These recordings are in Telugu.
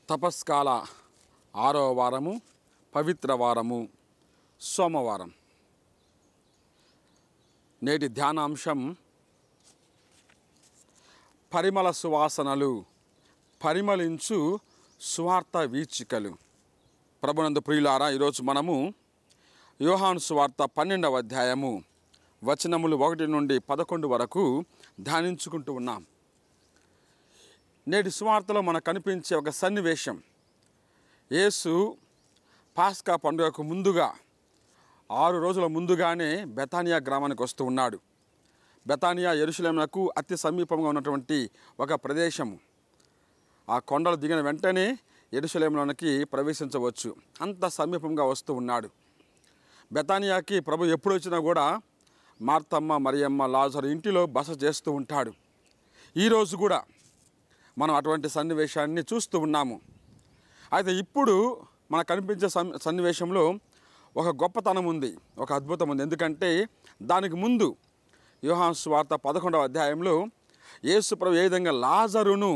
తపస్కాల ఆరో వారము పవిత్ర వారము సోమవారం నేటి ధ్యానాంశం పరిమళ సువాసనలు పరిమళించు సువార్త వీచికలు ప్రభునందు ప్రియులారా ఈరోజు మనము యోహాను సువార్త పన్నెండవ అధ్యాయము వచనములు ఒకటి నుండి పదకొండు వరకు ధ్యానించుకుంటూ ఉన్నాం నేటి సువార్తలో మనకు కనిపించే ఒక సన్నివేశం యేసు పాస్కా పండుగకు ముందుగా ఆరు రోజుల ముందుగానే బెతానియా గ్రామానికి వస్తూ ఉన్నాడు బెతానియా ఎరుసలేమునకు అతి సమీపంగా ఉన్నటువంటి ఒక ప్రదేశము ఆ కొండలు దిగిన వెంటనే ఎరుసలేంలోనికి ప్రవేశించవచ్చు అంత సమీపంగా వస్తూ ఉన్నాడు బెతానియాకి ప్రభు ఎప్పుడు వచ్చినా కూడా మార్తమ్మ మరియమ్మ లాజరు ఇంటిలో బస చేస్తూ ఉంటాడు ఈరోజు కూడా మనం అటువంటి సన్నివేశాన్ని చూస్తూ ఉన్నాము అయితే ఇప్పుడు మనకు కనిపించే సన్ సన్నివేశంలో ఒక గొప్పతనం ఉంది ఒక అద్భుతం ఉంది ఎందుకంటే దానికి ముందు యోహాన్ స్వార్త పదకొండవ అధ్యాయంలో యేసు ప్రభు ఏ విధంగా లాజరును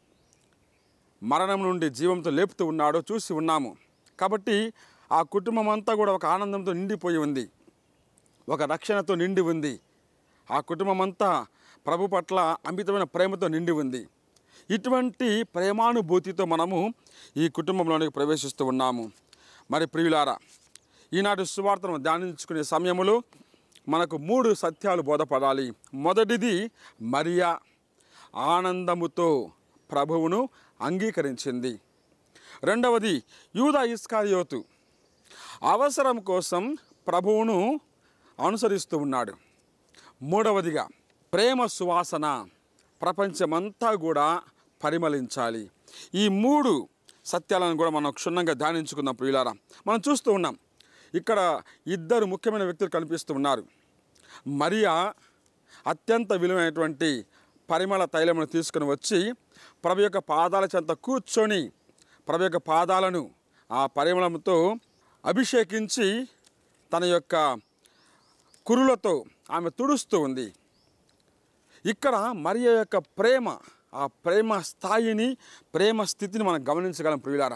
మరణం నుండి జీవంతో లేపుతూ ఉన్నాడో చూసి ఉన్నాము కాబట్టి ఆ కుటుంబం అంతా కూడా ఒక ఆనందంతో నిండిపోయి ఉంది ఒక రక్షణతో నిండి ఉంది ఆ కుటుంబం అంతా ప్రభు పట్ల అమితమైన ప్రేమతో నిండి ఉంది ఇటువంటి ప్రేమానుభూతితో మనము ఈ కుటుంబంలోనికి ప్రవేశిస్తూ ఉన్నాము మరి ప్రియులారా ఈనాటి సువార్తను ధ్యానించుకునే సమయంలో మనకు మూడు సత్యాలు బోధపడాలి మొదటిది మరియా ఆనందముతో ప్రభువును అంగీకరించింది రెండవది యూదా ఇస్కారియోతు అవసరం కోసం ప్రభువును అనుసరిస్తూ ఉన్నాడు మూడవదిగా ప్రేమ సువాసన ప్రపంచమంతా కూడా పరిమళించాలి ఈ మూడు సత్యాలను కూడా మనం క్షుణ్ణంగా ధ్యానించుకుందాం ప్రియులారా మనం చూస్తూ ఉన్నాం ఇక్కడ ఇద్దరు ముఖ్యమైన వ్యక్తులు కనిపిస్తూ ఉన్నారు మరియా అత్యంత విలువైనటువంటి పరిమళ తైలమును తీసుకుని వచ్చి ప్రభు యొక్క పాదాల చెంత కూర్చొని ప్రభు యొక్క పాదాలను ఆ పరిమళంతో అభిషేకించి తన యొక్క కురులతో ఆమె తుడుస్తూ ఉంది ఇక్కడ మరియ యొక్క ప్రేమ ఆ ప్రేమ స్థాయిని ప్రేమ స్థితిని మనం గమనించగలం ప్రియులారా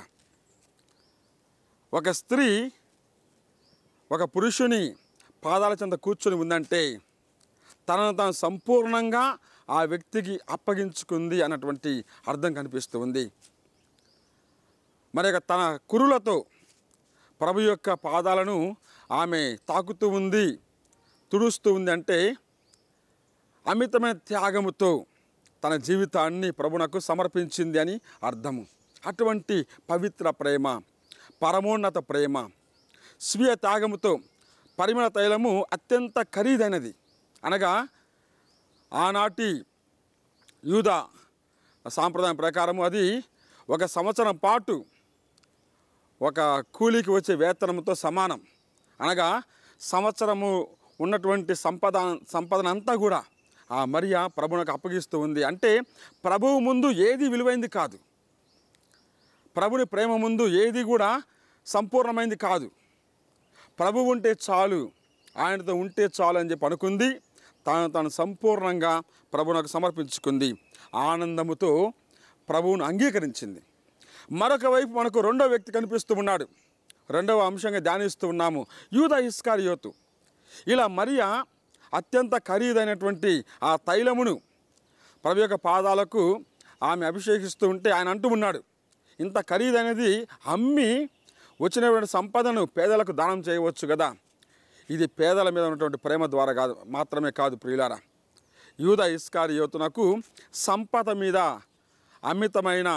ఒక స్త్రీ ఒక పురుషుని పాదాల చెంత కూర్చొని ఉందంటే తనను తాను సంపూర్ణంగా ఆ వ్యక్తికి అప్పగించుకుంది అన్నటువంటి అర్థం కనిపిస్తూ ఉంది మరి ఇక తన కురులతో ప్రభు యొక్క పాదాలను ఆమె తాకుతూ ఉంది తుడుస్తూ ఉంది అంటే అమితమైన త్యాగముతో తన జీవితాన్ని ప్రభునకు సమర్పించింది అని అర్థము అటువంటి పవిత్ర ప్రేమ పరమోన్నత ప్రేమ స్వీయ త్యాగముతో పరిమళ తైలము అత్యంత ఖరీదైనది అనగా ఆనాటి యూద సాంప్రదాయం ప్రకారము అది ఒక సంవత్సరం పాటు ఒక కూలికి వచ్చే వేతనంతో సమానం అనగా సంవత్సరము ఉన్నటువంటి సంపద సంపదనంతా కూడా ఆ మరియా ప్రభునకు అప్పగిస్తూ ఉంది అంటే ప్రభువు ముందు ఏది విలువైంది కాదు ప్రభుని ప్రేమ ముందు ఏది కూడా సంపూర్ణమైంది కాదు ప్రభు ఉంటే చాలు ఆయనతో ఉంటే చాలు అని చెప్పి అనుకుంది తాను తాను సంపూర్ణంగా ప్రభునకు సమర్పించుకుంది ఆనందముతో ప్రభువును అంగీకరించింది మరొక వైపు మనకు రెండో వ్యక్తి కనిపిస్తూ ఉన్నాడు రెండవ అంశంగా ధ్యానిస్తూ ఉన్నాము యూద ఇస్కారియోతు ఇలా మరియా అత్యంత ఖరీదైనటువంటి ఆ తైలమును ప్రభు యొక్క పాదాలకు ఆమె అభిషేకిస్తూ ఉంటే ఆయన అంటూ ఉన్నాడు ఇంత ఖరీదైనది అమ్మి వచ్చినటువంటి సంపదను పేదలకు దానం చేయవచ్చు కదా ఇది పేదల మీద ఉన్నటువంటి ప్రేమ ద్వారా కాదు మాత్రమే కాదు ప్రియులారా యూద ఇస్కారి యువతునకు సంపద మీద అమితమైన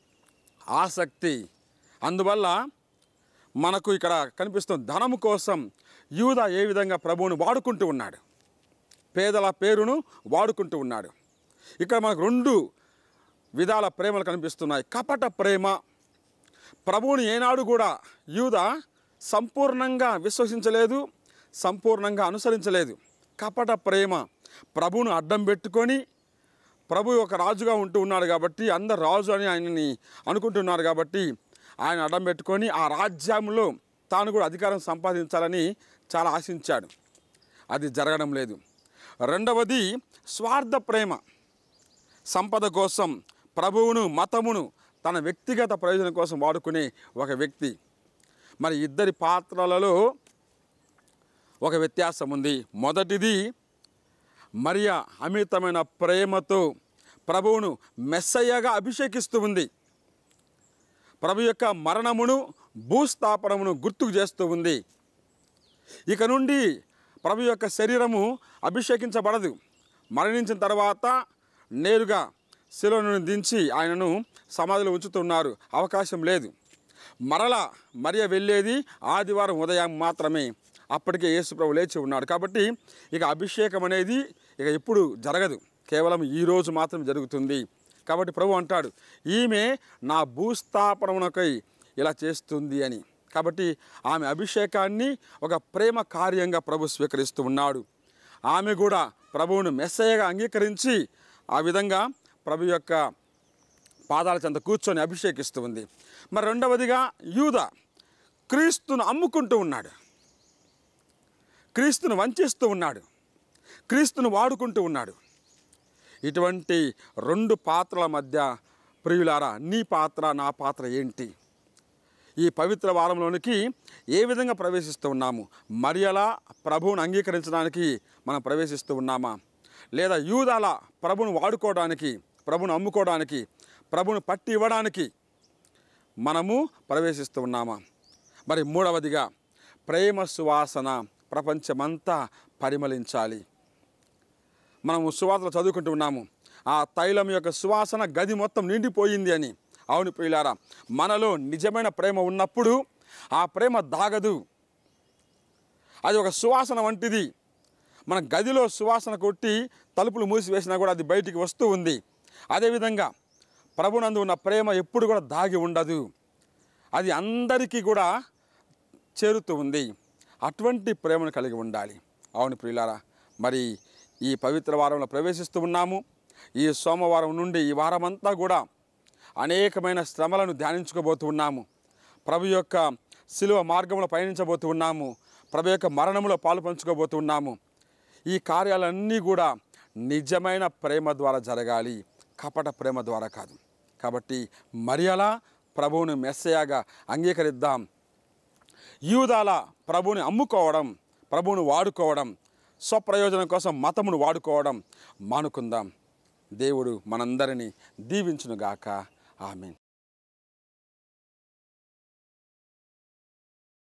ఆసక్తి అందువల్ల మనకు ఇక్కడ కనిపిస్తున్న ధనము కోసం యూద ఏ విధంగా ప్రభువును వాడుకుంటూ ఉన్నాడు పేదల పేరును వాడుకుంటూ ఉన్నాడు ఇక్కడ మనకు రెండు విధాల ప్రేమలు కనిపిస్తున్నాయి కపట ప్రేమ ప్రభువుని ఏనాడు కూడా యూద సంపూర్ణంగా విశ్వసించలేదు సంపూర్ణంగా అనుసరించలేదు కపట ప్రేమ ప్రభువును అడ్డం పెట్టుకొని ప్రభు ఒక రాజుగా ఉంటూ ఉన్నాడు కాబట్టి అందరు రాజు అని ఆయనని అనుకుంటున్నారు కాబట్టి ఆయన అడ్డం పెట్టుకొని ఆ రాజ్యంలో తాను కూడా అధికారం సంపాదించాలని చాలా ఆశించాడు అది జరగడం లేదు రెండవది స్వార్థ ప్రేమ సంపద కోసం ప్రభువును మతమును తన వ్యక్తిగత ప్రయోజనం కోసం వాడుకునే ఒక వ్యక్తి మరి ఇద్దరి పాత్రలలో ఒక వ్యత్యాసం ఉంది మొదటిది మరియా అమితమైన ప్రేమతో ప్రభువును మెస్సయ్యగా అభిషేకిస్తూ ఉంది ప్రభు యొక్క మరణమును భూస్థాపనమును గుర్తుకు చేస్తూ ఉంది ఇక నుండి ప్రభు యొక్క శరీరము అభిషేకించబడదు మరణించిన తర్వాత నేరుగా శిలను దించి ఆయనను సమాధిలో ఉంచుతున్నారు అవకాశం లేదు మరల మరియ వెళ్ళేది ఆదివారం ఉదయం మాత్రమే అప్పటికే యేసు ప్రభు లేచి ఉన్నాడు కాబట్టి ఇక అభిషేకం అనేది ఇక ఎప్పుడు జరగదు కేవలం ఈ రోజు మాత్రం జరుగుతుంది కాబట్టి ప్రభు అంటాడు ఈమె నా భూస్థాపనమునకై ఇలా చేస్తుంది అని కాబట్టి ఆమె అభిషేకాన్ని ఒక ప్రేమ కార్యంగా ప్రభు స్వీకరిస్తూ ఉన్నాడు ఆమె కూడా ప్రభువును మెస్సయ్యగా అంగీకరించి ఆ విధంగా ప్రభు యొక్క పాదాల చెంత కూర్చొని అభిషేకిస్తూ ఉంది మరి రెండవదిగా యూద క్రీస్తును అమ్ముకుంటూ ఉన్నాడు క్రీస్తును వంచిస్తూ ఉన్నాడు క్రీస్తును వాడుకుంటూ ఉన్నాడు ఇటువంటి రెండు పాత్రల మధ్య ప్రియులారా నీ పాత్ర నా పాత్ర ఏంటి ఈ పవిత్ర వారంలోనికి ఏ విధంగా ప్రవేశిస్తూ ఉన్నాము మరియలా ప్రభువును అంగీకరించడానికి మనం ప్రవేశిస్తూ ఉన్నామా లేదా యూదాల ప్రభును వాడుకోవడానికి ప్రభును అమ్ముకోవడానికి ప్రభును పట్టి ఇవ్వడానికి మనము ప్రవేశిస్తూ ఉన్నామా మరి మూడవదిగా ప్రేమ సువాసన ప్రపంచమంతా పరిమళించాలి మనము సువాసన చదువుకుంటూ ఉన్నాము ఆ తైలం యొక్క సువాసన గది మొత్తం నిండిపోయింది అని అవును ప్రియులారా మనలో నిజమైన ప్రేమ ఉన్నప్పుడు ఆ ప్రేమ దాగదు అది ఒక సువాసన వంటిది మన గదిలో సువాసన కొట్టి తలుపులు మూసివేసినా కూడా అది బయటికి వస్తూ ఉంది అదేవిధంగా ప్రభునందు ఉన్న ప్రేమ ఎప్పుడు కూడా దాగి ఉండదు అది అందరికీ కూడా చేరుతూ ఉంది అటువంటి ప్రేమను కలిగి ఉండాలి అవును ప్రియులారా మరి ఈ పవిత్ర వారంలో ప్రవేశిస్తూ ఉన్నాము ఈ సోమవారం నుండి ఈ వారమంతా కూడా అనేకమైన శ్రమలను ధ్యానించుకోబోతూ ఉన్నాము ప్రభు యొక్క శిలువ మార్గంలో పయనించబోతూ ఉన్నాము ప్రభు యొక్క మరణంలో పాలు పంచుకోబోతూ ఉన్నాము ఈ కార్యాలన్నీ కూడా నిజమైన ప్రేమ ద్వారా జరగాలి కపట ప్రేమ ద్వారా కాదు కాబట్టి మరియలా ప్రభువును మెస్సయాగా అంగీకరిద్దాం యూదాల ప్రభువుని అమ్ముకోవడం ప్రభువును వాడుకోవడం స్వప్రయోజనం కోసం మతమును వాడుకోవడం మానుకుందాం దేవుడు మనందరినీ దీవించునుగాక ఆమెన్